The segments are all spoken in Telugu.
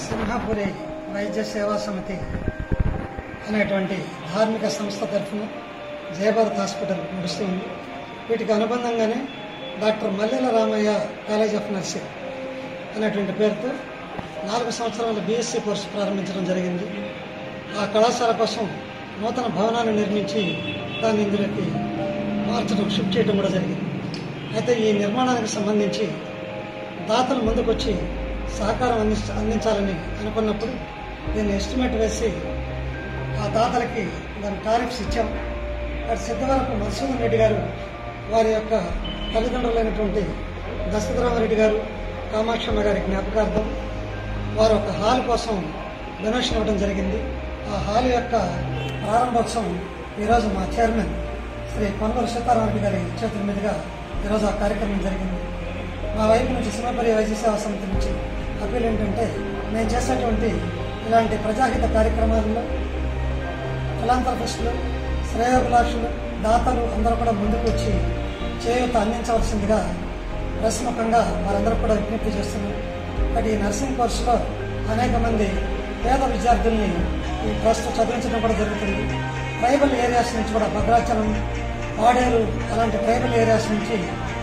సింహాపురి వైద్య సేవా సమితి అనేటువంటి ధార్మిక సంస్థ తరఫున జయభారత్ హాస్పిటల్ నడుస్తుంది వీటికి అనుబంధంగానే doctor Mallela Ramaiah college of nursing అనేటువంటి పేరుతో నాలుగు సంవత్సరాల బీఎస్సీ కోర్సు ప్రారంభించడం జరిగింది ఆ కళాశాల కోసం నూతన భవనాన్ని నిర్మించి దాన్ని ఇందులోకి మార్చడం షిఫ్ట్ చేయడం కూడా జరిగింది అయితే ఈ నిర్మాణానికి సంబంధించి దాతలు ముందుకొచ్చి సహకారం అంది అందించాలని అనుకున్నప్పుడు దీన్ని ఎస్టిమేట్ వేసి ఆ దాతలకి దాని టారిఫ్స్ ఇచ్చాం అటు సిద్ధవరపు మధుసూదన్ రెడ్డి గారు వారి యొక్క తల్లిదండ్రులైనటువంటి దశరథరామరెడ్డి గారు కామాక్షమ్మ గారి జ్ఞాపకార్థం వారు ఒక హాల్ కోసం డొనేషన్ ఇవ్వడం జరిగింది ఆ హాల్ యొక్క ప్రారంభోత్సవం ఈరోజు మా చైర్మన్ శ్రీ కొనగూరు సీతారామరెడ్డి గారి చేతుల మీదుగా ఈరోజు ఆ కార్యక్రమం జరిగింది మా వైపు నుంచి సింహపరి వైద్య సేవా సమితి నుంచి అప్పీల్ ఏంటంటే మేము చేసేటువంటి ఇలాంటి ప్రజాహిత కార్యక్రమాల్లో ఫిలాంథ్రపిస్టులు శ్రేయోభిలాషులు దాతలు అందరూ కూడా ముందుకు వచ్చి చేయూత అందించవలసిందిగా ప్రశ్నముఖంగా వారందరూ కూడా విజ్ఞప్తి చేస్తున్నారు బట్ ఈ నర్సింగ్ కోర్సులో అనేక మంది పేద విద్యార్థుల్ని ఈ ట్రస్ట్ చదివించడం కూడా జరుగుతుంది ట్రైబల్ ఏరియాస్ నుంచి కూడా భద్రాచలం పాడేరు అలాంటి ట్రైబల్ ఏరియాస్ నుంచి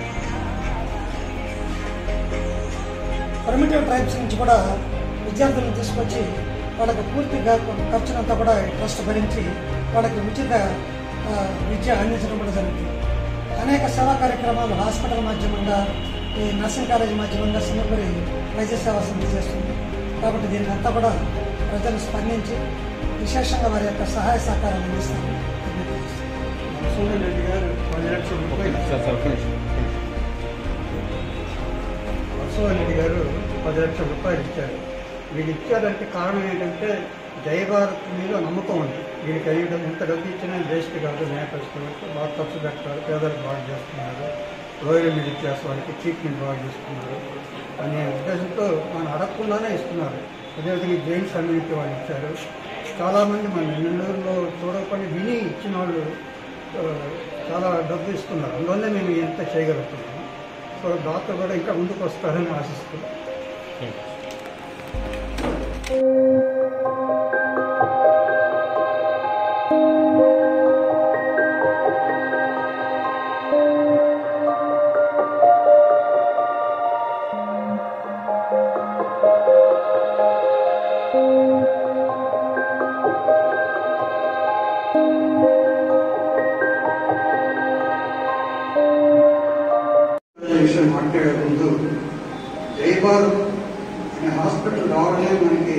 ప్రిమిటివ్ ట్రైబ్స్ నుంచి కూడా విద్యార్థులను తీసుకొచ్చి వాళ్ళకి పూర్తిగా ఖర్చునంతా కూడా ఈ ట్రస్ట్ భరించి వాళ్ళకి ఉచిత ఆ, విద్య అందించడం కూడా జరుగుతుంది అనేక సేవా కార్యక్రమాలు హాస్పిటల్ మాధ్యమంగా ఈ నర్సింగ్ కాలేజ్ మాధ్యమంగా సింగపూరి వైద్య సేవా సమితి చేస్తుంది కాబట్టి దీన్ని అంతా కూడా ప్రజలు స్పందించి విశేషంగా వారి యొక్క సహాయ సహకారం అందిస్తారు సోమన్ రెడ్డి గారు పది లక్షల రూపాయలు వత్సవన్ రెడ్డి గారు పది లక్షల రూపాయలు ఇచ్చారు వీళ్ళు ఇచ్చారంటే కారణం ఏంటంటే జయ భారత్ మీద నమ్మకం ఉంది వీళ్ళకి అయ్యడం ఎంత డబ్బు ఇచ్చినా వేస్ట్ కాదు నేపథ్యంలో బాగా ఖర్చు పెట్టారు పేదలకు బాగా చేస్తున్నారు రోయల్ మిడిల్ క్లాస్ వాళ్ళకి ట్రీట్మెంట్ బాగా చేస్తున్నారు అనే ఉద్దేశంతో మనం అడగకుండానే ఇస్తున్నారు అదేవిధంగా జైన్ కమ్యూనిటీ వాళ్ళు ఇచ్చారు చాలామంది మన నెల్లూరులో చూడకపోయి విని ఇచ్చిన వాళ్ళు ఆ, చాలా డబ్బు ఇస్తున్నారు అందువల్ల మేము ఎంత చేయగలుగుతున్నాము సో డాక్టర్ కూడా ఇంకా ముందుకు వస్తారని ఆశిస్తున్నాం విషయం మాట్లాడే ముందు జైబాల్ అనే హాస్పిటల్ రావడమే మనకి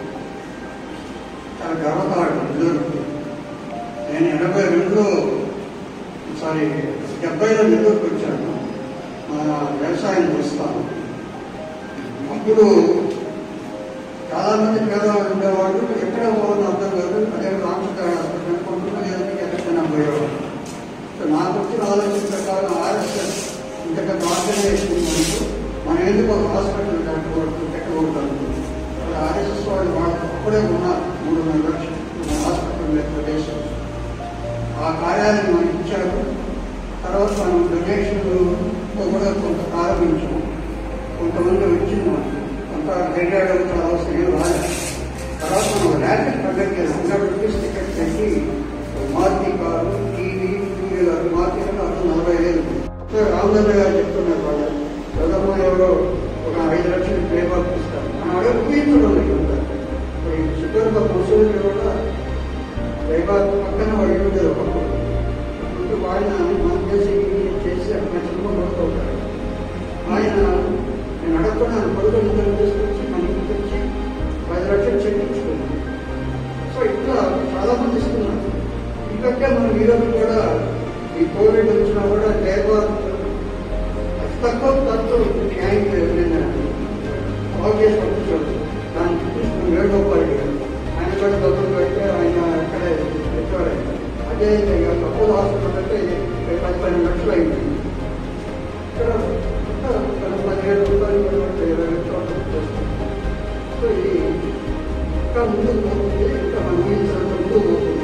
చాలా గర్వకారణం నెల్లూరుకి నేను ఎనభై రెండులో సారీ డెబ్బైలో నెల్లూరుకి వచ్చాను మా వ్యవసాయం చేస్తాను అప్పుడు చాలా మంది పేదవాళ్ళు ఉండేవాళ్ళు ఎక్కడ పోవాలో అర్థం కాదు అదే రామచంద్ర హాస్పిటల్ కొంతమంది ఎక్కడికైనా పోయేవాళ్ళు సో నాకు వచ్చిన ఆలోచన ప్రకారం ఆర్ఎస్ఎస్ ఇంతకంటే ఆర్గనైజేషన్ మనకు మనం ఎందుకు ఒక హాస్పిటల్ కట్టకూడదు పెట్టకూడదు ఆర్ఎస్ఎస్ వాళ్ళు వాళ్ళు అప్పుడే ఉన్నారు మూడున్నర లక్షలు మన హాస్పిటల్ యొక్క ప్రదేశం ఆ కార్యాలయం మనకి ఇచ్చారు తర్వాత మనం డొనేషన్తో కూడా కొంత ప్రారంభించాము కొంతమంది వచ్చింది మనకు కొంత గడ్డాడు అవసరం ఏం రాలేదు తర్వాత మనం ర్యాపిడ్ కండక్ట్ చేసాం హండ్రెడ్ రూపీస్ టికెట్ పెట్టి Maruti car TV two wheeler Maruti కంటే అర్థం నలభై వేలు రామచంద్ర గారు చెప్తున్నారు వాళ్ళు ప్రథమ ఎవరో ఒక ఐదు లక్షలు పే బాక్ ఇస్తారు మనం అడే ఊహించడం లేదు సుప్రీం మసూరి కూడా దైవాత్ పక్కన వాడు ఉండేది ఒకప్పుడు ముందు ఆయన మనం చేసి చేసి అక్కడ చదువు పడుతుంటారు ఆయన నేను అడగకున్నాను కొడుకు ఇద్దరు తీసుకొచ్చి మన ఇంటికి వచ్చి పది లక్షలు చెల్లించుకున్నాను సో ఇట్లా చాలా మంది ఇస్తున్నారు ఇంకొకే మనం ఈరోజు కూడా ఈ కోవిడ్ వచ్చినా కూడా లేబర్ అతి తక్కువ ఖర్చు న్యాయం నేను బాగు చేసి పంపించాడు దాన్ని చూపించుకుని వేణుగోపాల్ గారు ఆయన కూడా డబ్బులు పెడితే ఆయన అక్కడే పెట్టారు అదే ఇక తక్కువ హాస్పిటల్ అంటే పది పదిహేను లక్షలు అయింది ఇక్కడ ఇక్కడ పదిహేడు రూపాయలు పెడితే ఇరవై లక్షలు చేస్తుంది సో ఇది ఇంకా ముందుకు పోతుంది ఇంకా మనం ఊహించినంత ముందుకు పోతుంది